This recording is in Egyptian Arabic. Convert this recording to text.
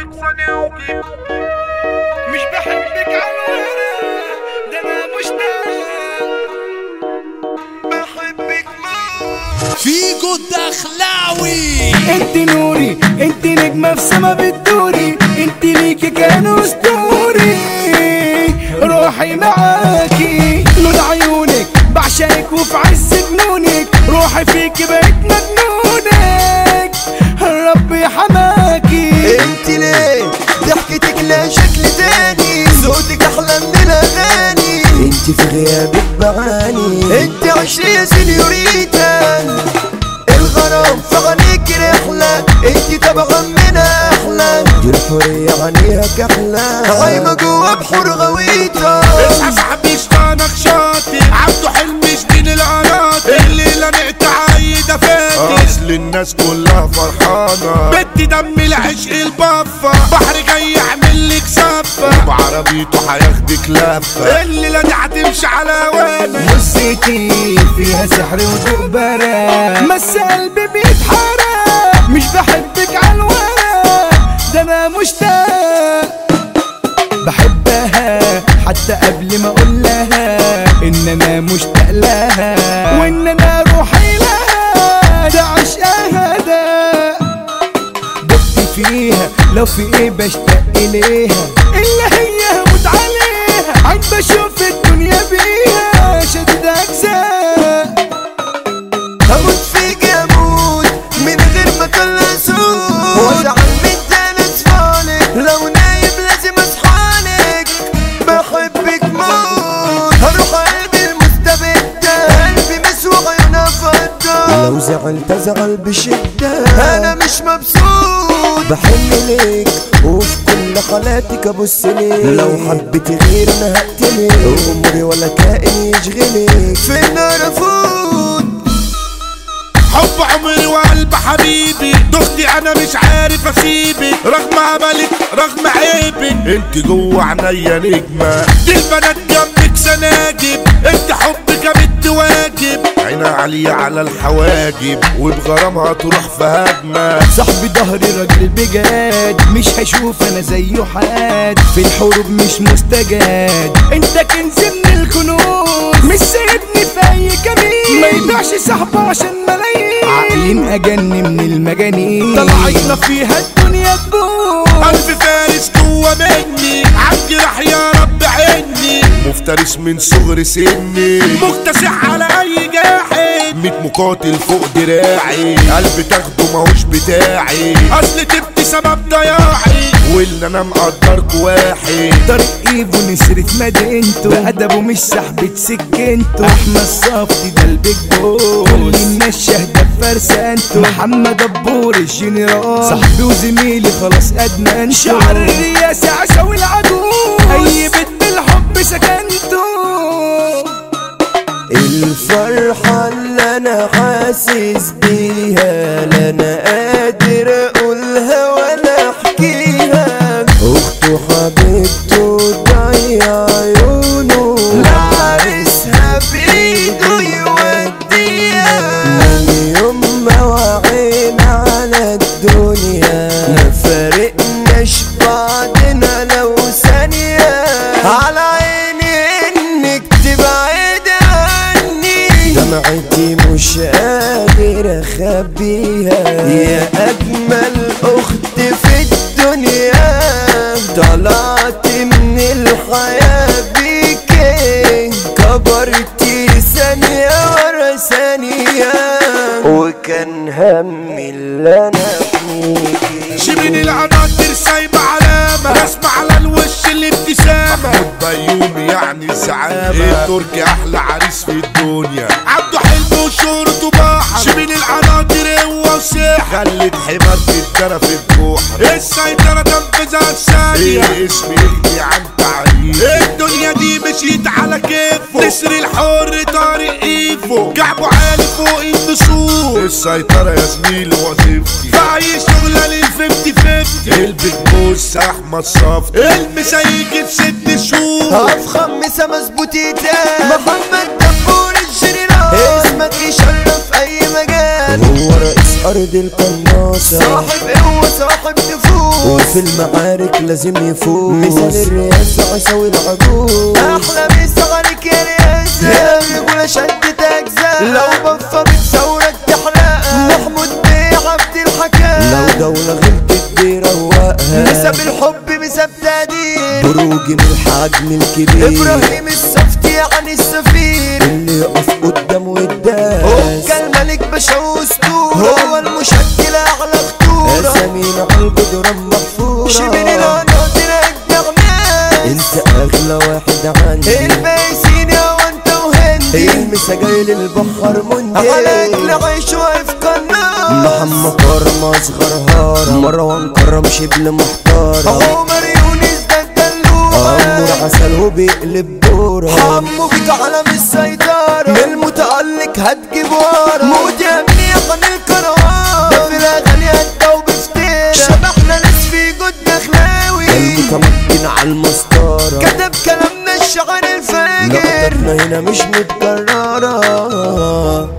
اقصى نوجي مش بحبك على ده انا مشتاق بحبك موت فيجو الدخلاوي انت نوري انت نجمة في سما بتدوري انت ليكي كان اسطوري روحي معاكي لون عيونك بعشقك وفي عز جنونك روحي فيكي بقيت مجنونك ربي حماكي انت ليه ضحكتك لا شكل تاني صوتك احلى من الاغاني انت في غيابك بعاني انت عشري يا سينيوريتا الغرام في عينيك رحلة انت طبعا منها احلى دي الحورية عينيها كحلة عايمة جوا بحور غويطة اصحى صاحبي شطانك شاطي عبده حلم شبين القناطي الليلة نقطع عايدة فاتي اصل الناس كلها فرحانة بدي دم العشق البفة بحر جاي يعمل لك سفة بعربيته هياخدك لفة الليلة دي هتمشي على وانا بصيتي فيها سحر وتقبرة مس قلبي بيتحرق مش بحبك عالورق ده انا مشتاق بحبها حتى قبل ما اقول لها ان انا مشتاق لها وان انا روحي لها ده عشقها ده دقت فيها لو في ايه بشتاق اليها الا هي هموت عليها عين بشوف الدنيا بيها شدد اجزاء هموت فيك اموت من غير ما كل اسوق وازعل من تاني اصفالك لو نايم لازم اصحالك بحبك موت هروح قلبي المستبد قلبي مسوى عيونها فضة لو زعلت ازعل بشدة انا مش مبسوط بحن ليك وفي كل حالاتك ابص ليك لو حبيت غير انا هقتلك عمري ولا كائن يشغلك في النار افوت حب عمري وقلب حبيبي دختي انا مش عارف اسيبك رغم عملك رغم عيبك انت جوه عينيا نجمة دي البنات جنبك سناجب انت حبك بنت واجب عينها عالية على الحواجب وبغرامها تروح في هجمة صاحبي ظهري راجل بجد مش هشوف انا زيه حد في الحروب مش مستجد انت كنز من الكنوز مش سايبني في اي كمين ما يبيعش صاحبه عشان ملايين عاقلين اجن من المجانين طلعتنا فيها الدنيا تبوظ قلب فارس جوه مني عبد راح يا رب عيني مفترس من صغر سني مكتسح على اي جاحد ميت مقاتل فوق دراعي قلب تاخده ماهوش بتاعي اصل تبت سبب ضياعي واللي انا مقدرك واحد طريق ايفو نسرت مدينته بأدبه مش سحبة سكنته احمد صفتي ده البيج بوس كل الناس شاهدة بفرسانته محمد دبور الجنرال صاحبي وزميلي خلاص ادمنته شعر الرياسة عشاوي العدو اي بيت بالحب سكنته الفرحة اللي انا حاسس بيها لا انا قادر اقولها ولا احكيها اخته حبيبته ضيع عيونه لعرسها بايده يوديها من يوم ما وعينا على الدنيا ما فارقناش بعضنا لو ثانية على عيني انك تبعد عني دمعتي مش قادر اخبيها يا اجمل اخت في الدنيا طلعت من الحياة بيكي كبرتي ثانية ورا ثانية وكان همي اللي انا فيكي شبين العناصر سايبة علامة رسمة على الوش الابتسامة محمود بيومي يعني الزعامة التركي احلى عريس في الدنيا عبده حلم وشهرته باحة شبين العناصر هو وسيحة خلت حمار تتجرى في الجوحة السيطرة تنفذها الثانية ايه اسمي يحكي عن تعريف الدنيا دي مشيت على كيفه نسر الحر طارق ايفو كعبه عالي فوق النسور السيطرة يا زميلي وظيفتي في اي شغلة للففتي ففتي البيج بوس احمد صفتي المسا يجي في ست شهور افخم مسا مظبوطيتا محمد دبور الجنرال اسمك يشرف اي مجال هو رئيس أرض القناصة صاحب قوة صاحب نفوس وفي المعارك لازم يفوز مثال الرئاسة عساوي العجوز أحلى مسا عليك يا رئاسة يا رجولة شدت أجزاء لو بفة بتصورك تحرقها محمود بيه عبد الحكام لو دولة غلطت دي رواقها مسا بالحب مسا بتقدير بروج من الحجم الكبير إبراهيم الصفتي يعني السفير اللي يقف قدامه يداس هو الملك باشا واسطورة هو المشكل أعلى خطورة أسامينا على الجدران محفورة شبين العناصر أجدع ناس انت أغلى واحد عندي البايسين يا وانت وهندي المسا جاي للبحر مندي على أكل عيش واقف قناص محمد كرم أصغر هارم مروان كرم شبل محترم عمر يونس ده الدلوع أمور عسل وبيقلب دورة حمو بيك علم السيطرة من المتألق هتجيب ورا موت يا ابني عن الكروان ده في الأغاني هدى وبفتيرة شبحنا ناس في جود دخلاوي المتمكن على المسطرة كتب كلامنا الشعر الفاجر لقطتنا هنا مش متكررة